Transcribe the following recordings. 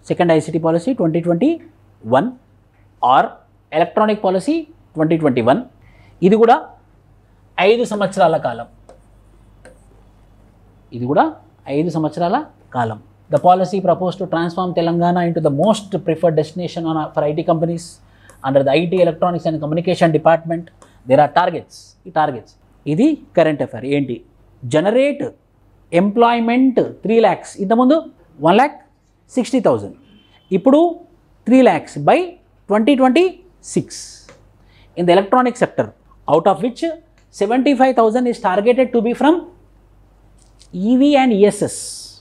second ICT policy twenty twenty one or electronic policy twenty twenty one ఇది కూడా ఐదు సంవత్సరాల కాలం ఇది కూడా ఐదు సంవత్సరాల కాలం the policy propose to transform Telangana into the most preferred destination on for IT companies under the IT electronics and communication department there are targets ఈ టార్గెట్స్ ఇది కరెంట్ అఫైర్ ఏంటి జనరేట్ ఎంప్లాయ్మెంట్ త్రీ ల్యాక్స్ ఇంతకుముందు వన్ ల్యాక్ సిక్స్టీ థౌజండ్ ఇప్పుడు three lakhs by twenty twenty six in the electronic sector out of which seventy five thousand is targeted to be from EV and ESS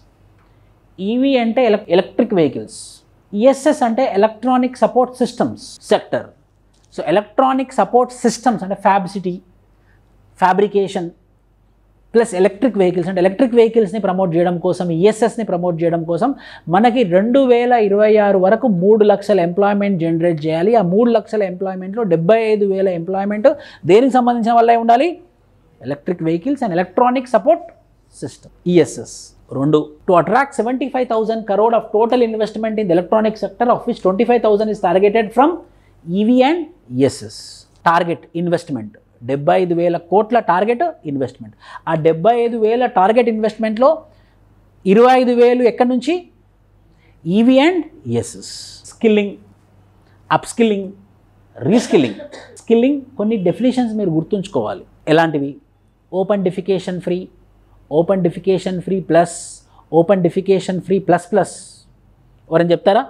EV అంటే ఎలక్ electric vehicles ESS అంటే electronic support systems sector so electronic support systems అంటే ఫ్యాబిసిటీ fabrication plus electric vehicles అంటే electric వెహికల్స్ని promote చేయడం కోసం ఈఎస్ఎస్ని promote చేయడం కోసం మనకి రెండు వేల ఇరవై ఆరు వరకు మూడు లక్షల ఎంప్లాయ్మెంట్ జనరేట్ చేయాలి ఆ మూడు లక్షల ఎంప్లాయ్మెంట్లో డెబ్బై ఐదు వేల ఎంప్లాయ్మెంట్ దేనికి సంబంధించిన వల్ల ఉండాలి electric vehicles and electronic support system ESS రెండు to attract seventy five thousand crore of total investment in the electronic sector of which twenty five thousand is targeted from EV and ESS target investment డెబ్బై ఐదు వేల కోట్ల target investment ఆ డెబ్బై ఐదు వేల target ఇన్వెస్ట్మెంట్లో ఇరవై ఐదు వేలు ఎక్కడి నుంచి EV and ESS skilling up skilling reskilling skilling కొన్ని డెఫినేషన్స్ మీరు గుర్తుంచుకోవాలి ఎలాంటివి open defecation free open defecation free plus open defecation free plus plus ఎవరైనా చెప్తారా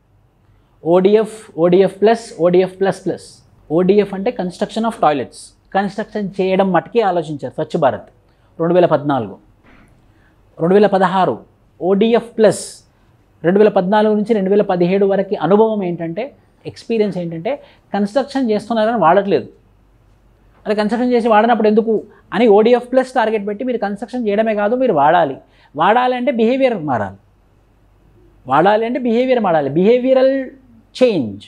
ODF ODF plus ODF plus plus ODF అంటే కన్స్ట్రక్షన్ ఆఫ్ టాయిలెట్స్ కన్స్ట్రక్షన్ చేయడం మటుకే ఆలోచించారు స్వచ్ఛ భారత్ రెండు వేల పద్నాలుగు రెండు వేల పదహారు ఓడిఎఫ్ ప్లస్ రెండు వేల పద్నాలుగు నుంచి రెండు వేల పదిహేడు వరకు అనుభవం ఏంటంటే ఎక్స్పీరియన్స్ ఏంటంటే కన్స్ట్రక్షన్ చేస్తున్నారని వాడట్లేదు అది కన్స్ట్రక్షన్ చేసి వాడినప్పుడు ఎందుకు అని ఓడిఎఫ్ ప్లస్ టార్గెట్ పెట్టి మీరు కన్స్ట్రక్షన్ చేయడమే కాదు మీరు వాడాలి వాడాలి అంటే బిహేవియర్ మారాలి వాడాలి అంటే బిహేవియర్ మారాలి behavioural change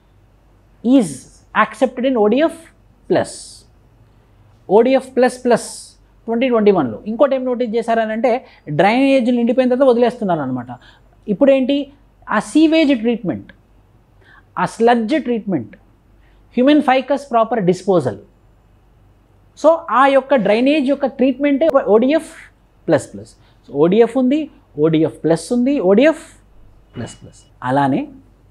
is accepted in ODF plus ODF plus plus twenty twenty వన్లో ఇంకోటి ఏం నోటీస్ చేశారనంటే డ్రైనేజ్ నిండిపోయిన తర్వాత వదిలేస్తున్నారు అనమాట ఇప్పుడేంటి ఆ సీవేజ్ ట్రీట్మెంట్ ఆ sludge treatment human faeces proper disposal so ఆ యొక్క డ్రైనేజ్ యొక్క ట్రీట్మెంటే ODF plus plus so ODF ఉంది ఓడిఎఫ్ ప్లస్ ఉంది ఓడిఎఫ్ ప్లస్ ప్లస్ అలానే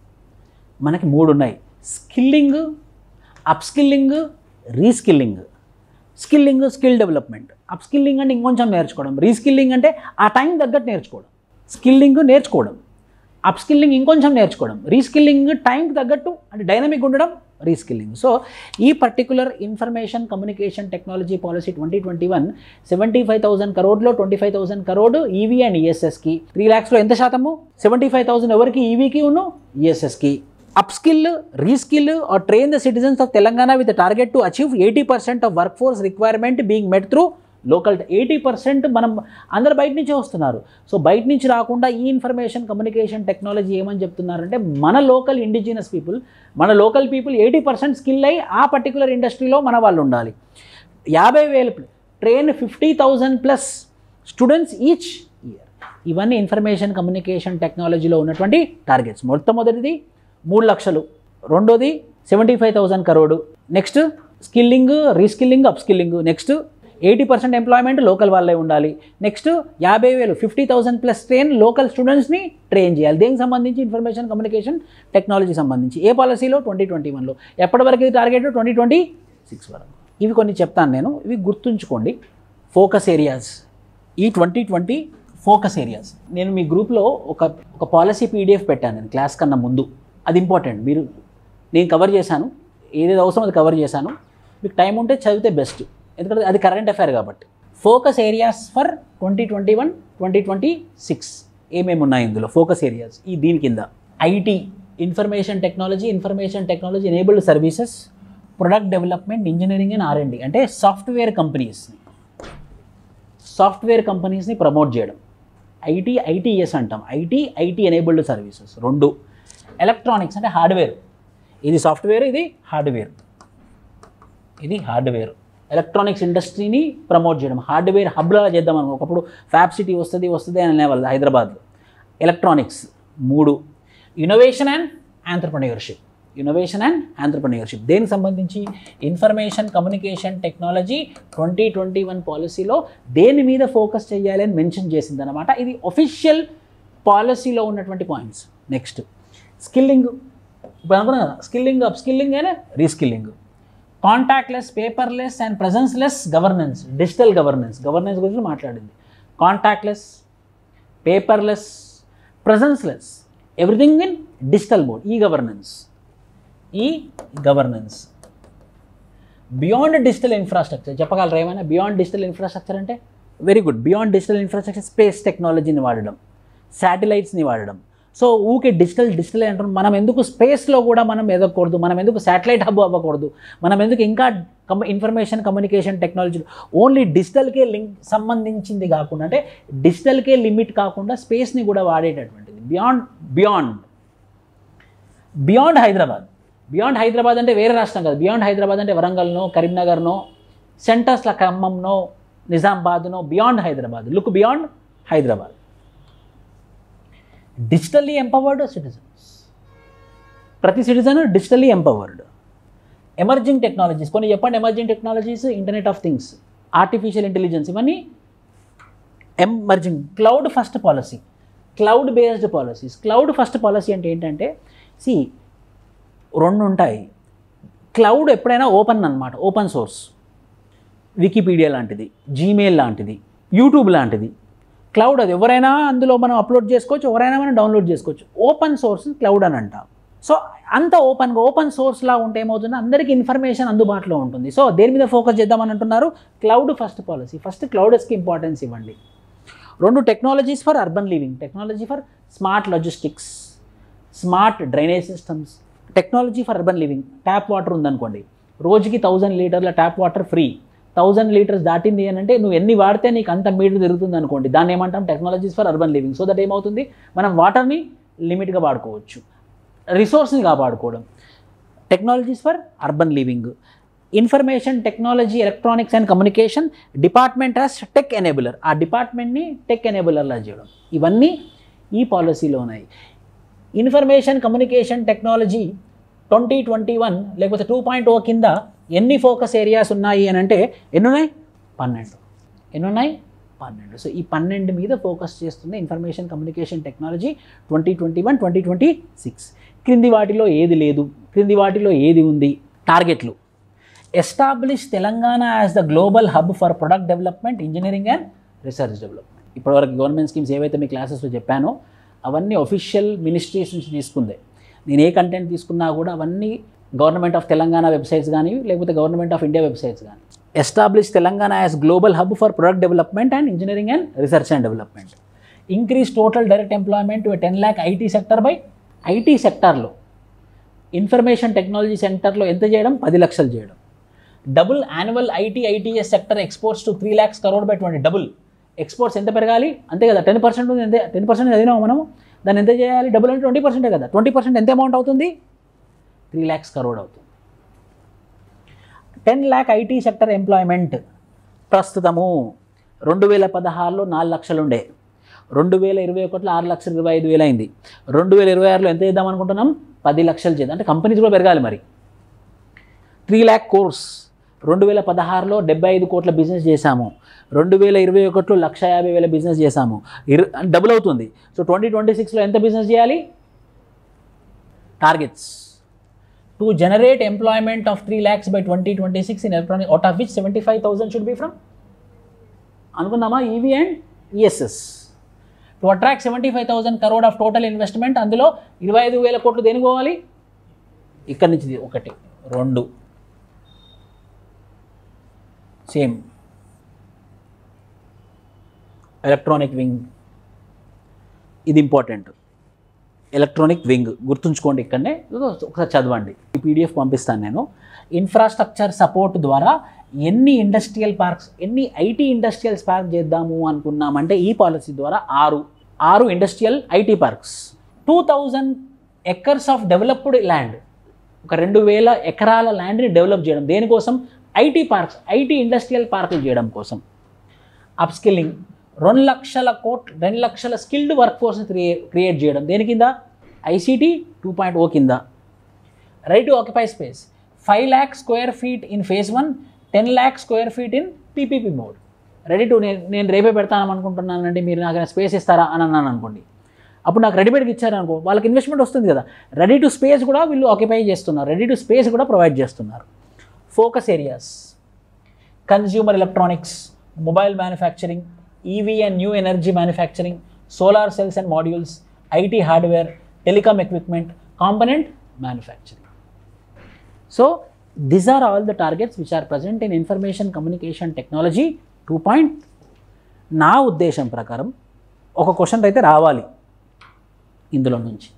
మనకి మూడు ఉన్నాయి skilling upskilling reskilling skilling skill development upskilling అంటే ఇంకొంచెం నేర్చుకోవడం రీస్కిల్లింగ్ అంటే ఆ టైం తగ్గట్టు నేర్చుకోవడం స్కిల్లింగ్ నేర్చుకోవడం అప్స్కిల్లింగ్ ఇంకొంచెం నేర్చుకోవడం రీస్కిల్లింగ్ టైంకి తగ్గట్టు అంటే డైనమిక్ ఉండడం రీస్కిల్లింగ్ సో ఈ particular information communication technology policy twenty twenty one seventy five thousand కరోడ్లో twenty five thousand crore EV and ఈఎస్ఎస్కి త్రీ ల్యాక్స్లో ఎంత శాతము సెవెంటీ ఫైవ్ థౌసండ్ ఎవరికి ఈవీకి ఉన్ను ఈఎస్ఎస్కి upskill, reskill or train the citizens of Telangana with the target to achieve 80% of workforce requirement being met through local eighty percent మనం అందరు బయట నుంచే వస్తున్నారు సో బయట నుంచి రాకుండా ఈ ఇన్ఫర్మేషన్ కమ్యూనికేషన్ టెక్నాలజీ ఏమని చెప్తున్నారంటే మన లోకల్ ఇండిజినస్ పీపుల్ మన local people eighty percent skill అయ్యి ఆ పర్టికులర్ ఇండస్ట్రీలో మన వాళ్ళు ఉండాలి యాభై వేలు train fifty thousand plus students each year ఇవన్నీ ఇన్ఫర్మేషన్ కమ్యూనికేషన్ టెక్నాలజీలో ఉన్నటువంటి టార్గెట్స్ మొట్టమొదటిది మూడు లక్షలు రెండోది seventy five thousand crore next skilling reskilling upskilling next eighty percent employment local వాళ్ళే ఉండాలి నెక్స్ట్ యాభై వేలు fifty thousand plus train local స్టూడెంట్స్ని ట్రైన్ చేయాలి దేనికి సంబంధించి ఇన్ఫర్మేషన్ కమ్యూనికేషన్ టెక్నాలజీ సంబంధించి ఏ పాలసీలో ట్వంటీ ట్వంటీ వన్లో ఎప్పటి వరకు ఇది టార్గెట్ ట్వంటీ ట్వంటీ సిక్స్ వరకు ఇవి కొన్ని చెప్తాను నేను ఇవి గుర్తుంచుకోండి ఫోకస్ ఏరియాస్ ఈ ట్వంటీ ట్వంటీ ఫోకస్ ఏరియాస్ నేను మీ గ్రూప్లో ఒక ఒక పాలసీ పీడిఎఫ్ పెట్టాను నేను క్లాస్ కన్నా ముందు అది ఇంపార్టెంట్ మీరు నేను కవర్ చేశాను ఏదేది అవసరం అది కవర్ చేశాను మీకు టైం ఉంటే చదివితే బెస్ట్ ఎందుకంటే అది కరెంట్ అఫైర్ కాబట్టి focus areas for twenty twenty one twenty twenty six ఏమేమి ఉన్నాయి ఇందులో ఫోకస్ ఏరియాస్ ఈ దీని కింద IT information technology information technology enabled services product development engineering and R and D అంటే సాఫ్ట్వేర్ కంపెనీస్ని సాఫ్ట్వేర్ కంపెనీస్ని ప్రమోట్ చేయడం ఐటీ ఐటీఎస్ అంటాం ఐటీ ఐటీ ఎనేబుల్డ్ సర్వీసెస్ రెండు ఎలక్ట్రానిక్స్ అంటే హార్డ్వేర్ ఇది సాఫ్ట్వేర్ ఇది హార్డ్వేర్ ఇది హార్డ్వేర్ ఎలక్ట్రానిక్స్ ఇండస్ట్రీని ప్రమోట్ చేయడం హార్డ్వేర్ హబ్లా చేద్దాం అనుకో ఒకప్పుడు ఫ్యాబ్ సిటీ వస్తుంది వస్తుంది అని అనేవాళ్ళు హైదరాబాద్లో ఎలక్ట్రానిక్స్ మూడు innovation and entrepreneurship innovation and entrepreneurship దేనికి సంబంధించి information communication technology twenty twenty one పాలసీలో దేని మీద ఫోకస్ చేయాలి అని మెన్షన్ చేసింది అనమాట ఇది ఒఫిషియల్ పాలసీలో ఉన్నటువంటి పాయింట్స్ నెక్స్ట్ స్కిల్లింగ్ ఇప్పుడు అనుకున్నా కదా స్కిల్లింగ్ అప్ స్కిల్లింగ్ అయినా reskilling contactless paperless and presenceless governance digital governance governance గురించి మాట్లాడింది contactless paperless presenceless everything in digital mode e governance e governance beyond digital infrastructure చెప్పగలరా ఏమైనా బియాండ్ డిజిటల్ ఇన్ఫ్రాస్ట్రక్చర్ అంటే very good beyond digital infrastructure space టెక్నాలజీని వాడడం శాటిలైట్స్ని వాడడం so ఊకే digital digital అంటారు మనం ఎందుకు స్పేస్లో కూడా మనం ఎదగకూడదు మనం ఎందుకు శాటిలైట్ హబ్ అవ్వకూడదు మనం ఎందుకు ఇంకా కమ్ ఇన్ఫర్మేషన్ కమ్యూనికేషన్ టెక్నాలజీ ఓన్లీ డిజిటల్కే లింక్ సంబంధించింది కాకుండా అంటే డిజిటల్కే లిమిట్ కాకుండా స్పేస్ని కూడా వాడేటటువంటిది beyond beyond beyond Hyderabad beyond Hyderabad అంటే వేరే రాష్ట్రం కాదు బియాండ్ హైదరాబాద్ అంటే వరంగల్నో కరీంనగర్నో సెంటర్స్ల ఖమ్మంనో నిజామాబాద్నో beyond Hyderabad look beyond Hyderabad digitally empowered citizens ప్రతి citizen digitally empowered emerging technologies కొన్ని చెప్పండి emerging technologies internet of things artificial intelligence ఇవన్నీ emerging cloud first policy cloud based policies cloud first policy అంటే ఏంటంటే సి రెండు ఉంటాయి క్లౌడ్ ఎప్పుడైనా ఓపెన్ అన్నమాట ఓపెన్ సోర్స్ వికీపీడియా లాంటిది జీమెయిల్ లాంటిది యూట్యూబ్ లాంటిది క్లౌడ్ అది ఎవరైనా అందులో మనం అప్లోడ్ చేసుకోవచ్చు ఎవరైనా మనం డౌన్లోడ్ చేసుకోవచ్చు ఓపెన్ సోర్స్ క్లౌడ్ అని అంటాం సో అంత ఓపెన్గా ఓపెన్ సోర్స్లా ఉంటే ఏమవుతుంది అందరికీ ఇన్ఫర్మేషన్ అందుబాటులో ఉంటుంది సో దేని మీద ఫోకస్ చేద్దామని అంటున్నారు క్లౌడ్ ఫస్ట్ పాలసీ ఫస్ట్ క్లౌడెస్కి ఇంపార్టెన్స్ ఇవ్వండి రెండు technologies for urban living technology for smart logistics smart drainage systems technology for urban living tap water ఉందనుకోండి రోజుకి థౌజండ్ లీటర్ల tap water free thousand litres దాటింది అని అంటే నువ్వు ఎన్ని వాడితే నీకు అంత మీటర్ తిరుగుతుంది అనుకోండి దాన్ని ఏమంటాం technologies for urban living so that ఏమవుతుంది మనం వాటర్ని లిమిట్గా వాడుకోవచ్చు రిసోర్స్ని కాపాడుకోవడం technologies for urban living information technology electronics and communication department as tech enabler ఆ డిపార్ట్మెంట్ని టెక్ ఎనేబులర్లా చేయడం ఇవన్నీ ఈ పాలసీలో ఉన్నాయి information communication technology twenty twenty one లేకపోతే టూ పాయింట్ ఓ కింద ఎన్ని ఫోకస్ ఏరియాస్ ఉన్నాయి అని అంటే ఎన్ని ఉన్నాయి పన్నెండు ఎన్ని ఉన్నాయి పన్నెండు సో ఈ పన్నెండు మీద ఫోకస్ చేస్తుంది information communication technology twenty twenty one twenty twenty six క్రింది వాటిలో ఏది లేదు క్రింది వాటిలో ఏది ఉంది టార్గెట్లు establish Telangana as the global hub for product development engineering and research development ఇప్పటివరకు గవర్నమెంట్ స్కీమ్స్ ఏవైతే మీ క్లాసెస్లో చెప్పానో అవన్నీ ఒఫిషియల్ మినిస్ట్రీస్ నుంచి తీసుకుందే నేను ఏ కంటెంట్ తీసుకున్నా కూడా అవన్నీ గవర్నమెంట్ ఆఫ్ తెలంగాణ వెబ్సైట్స్ కానీ లేకపోతే గవర్నమెంట్ ఆఫ్ ఇండియా వెబ్సైట్స్ కానీ establish Telangana as global hub for product development and engineering and research and development increase total direct employment ten lakh IT sector by IT సెక్టార్లో information technology సెంటర్లో ఎంత చేయడం పది లక్షలు చేయడం double annual IT ITES sector exports to three lakhs crore by twenty double exports ఎంత పెరగాలి అంతే కదా టెన్ పర్సెంట్ ఉంది అంతే టెన్ పర్సెంట్ చదివినాము మనము దాన్ని ఎంత చేయాలి డబుల్ అంటే ట్వంటీ పర్సెంటే కదా ట్వంటీ పర్సెంట్ ఎంత అమౌంట్ అవుతుంది త్రీ ల్యాక్స్ కరోడ్ అవుతుంది ten lakh IT sector employment ప్రస్తుతము రెండు వేల పదహారులో నాలుగు లక్షలు ఉండే రెండు వేల ఇరవై ఒకటిలో ఆరు లక్షల ఇరవై ఐదు వేలు అయింది రెండు వేల ఇరవై ఆరులో ఎంత చేద్దాం అనుకుంటున్నాం పది లక్షలు చేద్దాం అంటే కంపెనీస్ కూడా పెరగాలి మరి త్రీ ల్యాక్ కోర్స్ రెండు వేల పదహారులో డెబ్బై ఐదు కోట్ల బిజినెస్ చేశాము రెండు వేల ఇరవై ఒకటిలో లక్ష యాభై వేల బిజినెస్ చేశాము ఇరు డబుల్ అవుతుంది సో ట్వంటీ ట్వంటీ సిక్స్లో ఎంత బిజినెస్ చేయాలి targets to generate employment of three lakhs by twenty twenty six in electronic out of which seventy five thousand should be from అనుకుందామా EV and ESS to attract seventy five thousand crore of total investment అందులో ఇరవై ఐదు వేల కోట్లు దేనికి పోవాలి ఇక్కడి నుంచి ఇది ఒకటి రెండు సేమ్ ఎలక్ట్రానిక్ వింగ్ ఇది ఇంపార్టెంట్ ఎలక్ట్రానిక్ వింగ్ గుర్తుంచుకోండి ఇక్కడనే ఇదిగో ఒకసారి చదవండి ఈ పీడిఎఫ్ పంపిస్తాను నేను ఇన్ఫ్రాస్ట్రక్చర్ సపోర్ట్ ద్వారా ఎన్ని ఇండస్ట్రియల్ పార్క్స్ ఎన్ని ఐటీ ఇండస్ట్రియల్ పార్క్ చేద్దాము అనుకున్నామంటే ఈ పాలసీ ద్వారా ఆరు ఆరు industrial IT parks two thousand acres of developed land ఒక రెండు వేల ఎకరాల ల్యాండ్ని డెవలప్ చేయడం దేనికోసం ఐటీ పార్క్స్ ఐటీ ఇండస్ట్రియల్ పార్కులు చేయడం కోసం అప్స్కిల్లింగ్ రెండు లక్షల కోట్ రెండు లక్షల స్కిల్డ్ వర్క్ ఫోర్స్ని క్రియే క్రియేట్ చేయడం దేని కింద ఐసీటీ టూ పాయింట్ ఓ కింద ready to occupy space five lakh square feet in phase one ten lakh square feet in PPP mode ready to నేను నేను రేపే పెడతాను అనుకుంటున్నానండి మీరు నాకు స్పేస్ ఇస్తారా అని అన్నాను అనుకోండి అప్పుడు నాకు రెడీమేడ్కి ఇచ్చారనుకో వాళ్ళకి ఇన్వెస్ట్మెంట్ వస్తుంది కదా రెడీ టు స్పేస్ కూడా వీళ్ళు ఆక్యుపై చేస్తున్నారు రెడీ టు స్పేస్ కూడా ప్రొవైడ్ చేస్తున్నారు focus areas consumer electronics mobile manufacturing EV and new energy manufacturing solar cells and modules IT hardware telecom equipment component manufacturing so these are all the targets which are present in information communication technology two point నా ఉద్దేశం ప్రకారం ఒక question అయితే రావాలి ఇందులో నుంచి